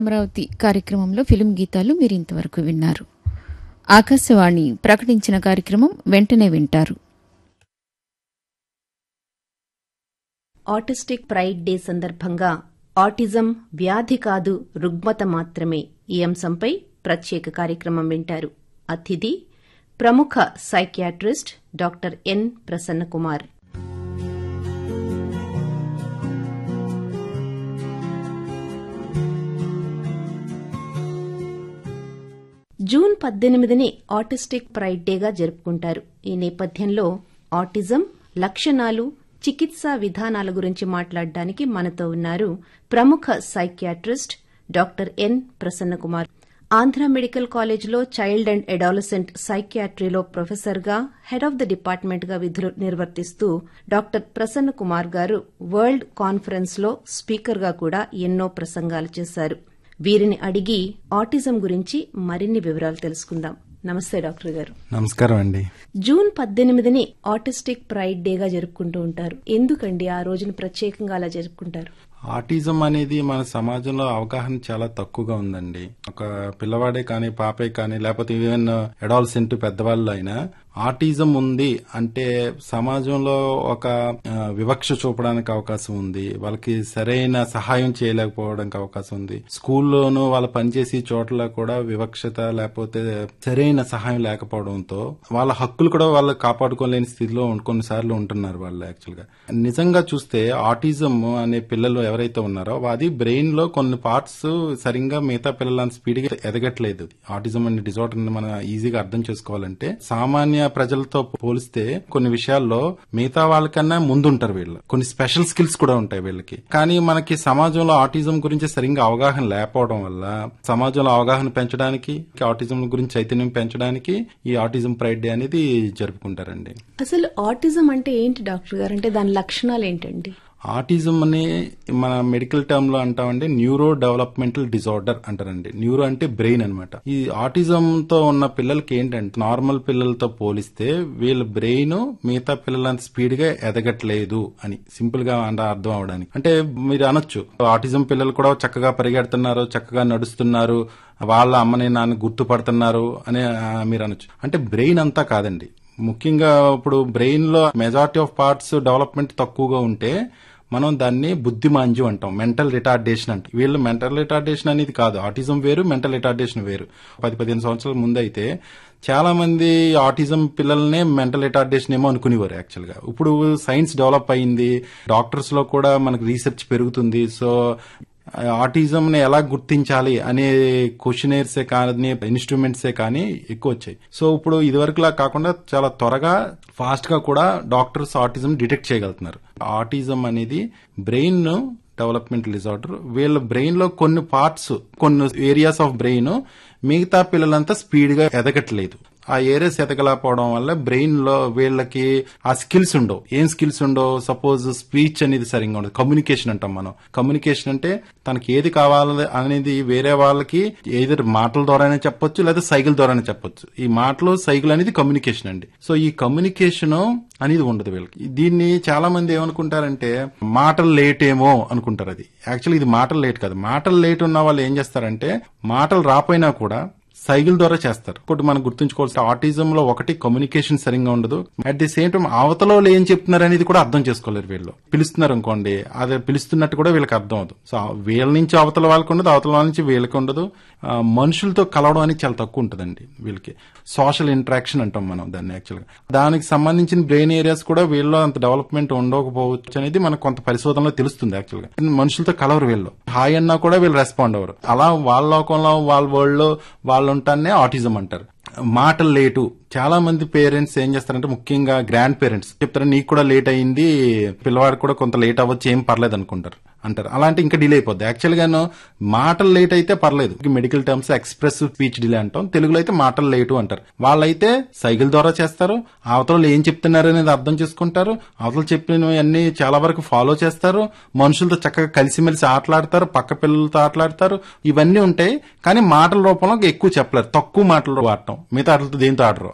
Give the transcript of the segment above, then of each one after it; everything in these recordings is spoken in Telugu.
అమరావతి కార్యక్రమంలో ఫిలిం గీతాలు మీరు ఇంతవరకు విన్నారు ఆకాశవాణి ప్రకటించిన కార్యక్రమం వెంటనే వింటారు ఆటిస్టిక్ ప్రైడ్ డే సందర్భంగా ఆటిజం వ్యాధి కాదు రుగ్మత మాత్రమే ఈ అంశంపై ప్రత్యేక కార్యక్రమం వింటారు అతిథి ప్రముఖ psychiatrist doctor N Prasannakumar June పద్దెనిమిదిని ఆటిస్టిక్ ప్రైడ్ డేగా జరుపుకుంటారు ఈ నేపథ్యంలో ఆటిజం లక్షణాలు చికిత్సా విధానాల గురించి మాట్లాడడానికి మనతో ఉన్నారు ప్రముఖ psychiatrist doctor N Prasannakumar Andhra medical కాలేజ్లో చైల్డ్ అండ్ అడాలసెంట్ సైకియాట్రీలో ప్రొఫెసర్గా హెడ్ ఆఫ్ ద డిపార్ట్మెంట్ గా విధులు నిర్వర్తిస్తూ డాక్టర్ ప్రసన్న కుమార్ గారు వరల్డ్ కాన్ఫరెన్స్ లో స్పీకర్ గా కూడా ఎన్నో ప్రసంగాలు చేశారు వీరిని అడిగి ఆటిజం గురించి మరిన్ని వివరాలు తెలుసుకుందాం నమస్తే డాక్టర్ గారు నమస్కారం అండి జూన్ పద్దెనిమిదిని ఆటిస్టిక్ ప్రైడ్ డేగా జరుపుకుంటూ ఉంటారు ఎందుకండి ఆ రోజును ప్రత్యేకంగా అలా జరుపుకుంటారు ఆటిజం అనేది మన సమాజంలో అవగాహన చాలా తక్కువగా ఉందండి ఒక పిల్లవాడే కానీ పాపే కానీ లేకపోతే ఈవెన్ అడాల్సెంట్ పెద్దవాళ్ళు అయినా ఆటిజం ఉంది అంటే సమాజంలో ఒక ఆ, వివక్ష చూపడానికి అవకాశం ఉంది వాళ్ళకి సరైన సహాయం చేయలేకపోవడానికి అవకాశం ఉంది స్కూల్లోనూ వాళ్ళు పనిచేసే చోట్ల కూడా వివక్షత లేకపోతే సరైన సహాయం లేకపోవడంతో వాళ్ళ హక్కులు కూడా వాళ్ళు కాపాడుకోలేని స్థితిలో ఉం- కొన్నిసార్లు ఉంటున్నారు వాళ్ళు యాక్చువల్ గా నిజంగా చూస్తే ఆటిజం అనే పిల్లలు ఎవరైతే ఉన్నారో అది బ్రెయిన్ లో కొన్ని పార్ట్స్ సరిగ్గా మిగతా పిల్లల స్పీడ్ గా ఎదగట్లేదు అది ఆటిజం అనే డిజార్డర్ ని మనం ఈజీగా అర్థం చేసుకోవాలంటే సామాన్య ప్రజలతో పోలిస్తే కొన్ని విషయాల్లో మిగతా వాళ్ళకన్నా ముందుంటారు వీళ్ళు కొన్ని స్పెషల్ స్కిల్స్ కూడా ఉంటాయి వీళ్ళకి కానీ మనకి సమాజంలో ఆటిజం గురించి సరిగ్గా అవగాహన లేకపోవడం వల్ల సమాజంలో అవగాహన పెంచడానికి ఆటిజం గురించి చైతన్యం పెంచడానికి ఈ ఆటిజం ప్రైడ్ డే అనేది జరుపుకుంటారండి అసలు ఆటిజం అంటే ఏంటి డాక్టర్ గారు అంటే దాని లక్షణాలు ఏంటండి ఆటిజం అని మన మెడికల్ టర్మ్ లో అంటామంటే న్యూరో డెవలప్మెంటల్ డిజార్డర్ అంటారండి న్యూరో అంటే బ్రెయిన్ అన్నమాట ఈ ఆటిజం తో ఉన్న పిల్లలకి ఏంటంటే నార్మల్ పిల్లలతో పోలిస్తే వీళ్ళ బ్రెయిన్ మిగతా పిల్లలంత స్పీడ్ గా ఎదగట్లేదు అని సింపుల్ గా అంటే అర్థం అవడానికి అంటే మీరు అనొచ్చు ఆటిజం పిల్లలు కూడా చక్కగా పరిగెడుతున్నారు చక్కగా నడుస్తున్నారు వాళ్ళ అమ్మని నాన్న గుర్తుపడుతున్నారు అని ఆ, మీరు అనొచ్చు అంటే బ్రెయిన్ అంతా కాదండి ముఖ్యంగా ఇప్పుడు బ్రెయిన్ లో మెజారిటీ ఆఫ్ పార్ట్స్ డెవలప్మెంట్ తక్కువగా ఉంటే మనం దాన్ని బుద్ధిమాంద్యం అంటాం మెంటల్ రిటార్డేషన్ అంటాం వీళ్ళు మెంటల్ రిటార్డేషన్ అనేది కాదు ఆటిజం వేరు మెంటల్ రిటార్డేషన్ వేరు పది పదిహేను సంవత్సరాల ముందు అయితే చాలా మంది ఆటిజం పిల్లల్నే మెంటల్ రిటార్డేషన్ ఏమో అనుకునేవారు యాక్చువల్ గా ఇప్పుడు సైన్స్ డెవలప్ అయింది డాక్టర్స్ లో కూడా మనకు రీసెర్చ్ పెరుగుతుంది సో ఆటిజం ని ఎలా గుర్తించాలి అనే క్వశ్చనర్సే కానీ ఇన్స్ట్రుమెంట్సే కానీ ఎక్కువ వచ్చాయి సో ఇప్పుడు ఇదివరకులా కాకుండా చాలా త్వరగా ఫాస్ట్ గా కూడా డాక్టర్స్ ఆటిజం డిటెక్ట్ చేయగలుగుతున్నారు ఆటిజం అనేది బ్రెయిన్ డెవలప్మెంటల్ డిజార్డర్ వీళ్ళ బ్రెయిన్ లో కొన్ని పార్ట్స్ కొన్ని ఏరియాస్ ఆఫ్ బ్రెయిన్ మిగతా పిల్లలంతా స్పీడ్ గా ఎదగట్లేదు ఆ ఏరియాస్ ఎదగలేకపోవడం వల్ల బ్రెయిన్ లో వీళ్ళకి ఆ స్కిల్స్ ఉండవు ఏం స్కిల్స్ ఉండవు సపోజ్ స్పీచ్ అనేది సరిగ్గా ఉండదు కమ్యూనికేషన్ అంటాం మనం కమ్యూనికేషన్ అంటే తనకి ఏది కావాలి అనేది వేరే వాళ్ళకి ఏదో మాటల ద్వారానే చెప్పొచ్చు లేదా సైకిల్ ద్వారానే చెప్పొచ్చు ఈ మాటలు సైకిల్ అనేది కమ్యూనికేషన్ అండి సో ఈ కమ్యూనికేషన్ అనేది ఉండదు వీళ్ళకి దీన్ని చాలా మంది ఏమనుకుంటారంటే మాటలు లేట్ ఏమో అనుకుంటారు అది యాక్చువల్లీ ఇది మాటలు లేట్ కాదు మాటలు లేట్ ఉన్న వాళ్ళు ఏం చేస్తారంటే మాటలు రాపోయినా కూడా సైకిల్ ద్వారా చేస్తారు ఒకటి మనం గుర్తుంచుకోవాల్సిన ఆటిజం లో ఒకటి కమ్యూనికేషన్ సరిగ్గా ఉండదు అట్ ది సేమ్ టైం అవతల వాళ్ళు ఏం చెప్తున్నారు అనేది కూడా అర్థం చేసుకోలేరు వీళ్ళు పిలుస్తున్నారు అనుకోండి అదే పిలుస్తున్నట్టు కూడా వీళ్ళకి అర్థం అవుతుంది సో వీళ్ళ నుంచి అవతల వాళ్ళకి ఉండదు అవతల వాళ్ళ నుంచి వీళ్ళకి ఉండదు ఆ, మనుషులతో కలవడం అనేది చాలా తక్కువ ఉంటుందండి వీళ్ళకి సోషల్ ఇంటరాక్షన్ అంటాం మనం దాన్ని యాక్చువల్గా దానికి సంబంధించిన బ్రెయిన్ ఏరియాస్ కూడా వీళ్ళలో అంత డెవలప్మెంట్ ఉండకపోవచ్చు అనేది మనకు కొంత పరిశోధనలో తెలుస్తుంది యాక్చువల్గా మనుషులతో కలవరు వీళ్ళు హాయ్ అన్నా కూడా వీళ్ళు రెస్పాండ్ అవ్వరు అలా వాళ్ళ లోకంలో వాళ్ళ వరల్డ్ లో వాళ్ళు ఉంటానే ఆటిజం అంటారు మాటలు లేటు చాలా మంది పేరెంట్స్ ఏం చేస్తారంటే ముఖ్యంగా గ్రాండ్ పేరెంట్స్ చెప్తారు నీకు కూడా లేట్ అయింది పిల్లవాడు కూడా కొంత లేట్ అవ్వచ్చు ఏం పర్లేదు అనుకుంటారు అంటారు అలాంటి ఇంకా డిలే అయిపోద్ది యాక్చువల్ గాను మాటలు లేట్ అయితే పర్లేదు medical terms express speech delay అంటాం తెలుగులో అయితే మాటలు లేటు అంటారు వాళ్ళైతే సైకిల్ ద్వారా చేస్తారు అవతల ఏం చెప్తున్నారు అనేది అర్థం చేసుకుంటారు అవతల చెప్పినవన్నీ చాలా వరకు ఫాలో చేస్తారు మనుషులతో చక్కగా కలిసిమెలిసి ఆటలాడతారు పక్క పిల్లలతో ఆటలాడతారు ఇవన్నీ ఉంటాయి కానీ మాటల రూపంలో ఎక్కువ చెప్పలేరు తక్కువ మాటలు వాడటం మిగతా ఆటలతో దేంతో ఆడరు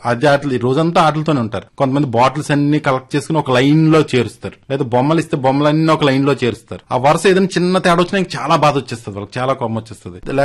అది ఆటలు ఈ రోజంతా ఆటలతోనే ఉంటారు కొంతమంది బాటిల్స్ అన్ని కలెక్ట్ చేసుకుని ఒక లైన్ లో చేరుస్తారు లేదా బొమ్మలు ఇస్తే బొమ్మలన్నీ ఒక లైన్ లో చేరుస్తారు ఆ వరుస ఏదైనా చిన్న తేడా వచ్చినా ఇంక చాలా బాధ వచ్చేస్తుంది వాళ్ళకి చాలా కొమ్మ వచ్చేస్తుంది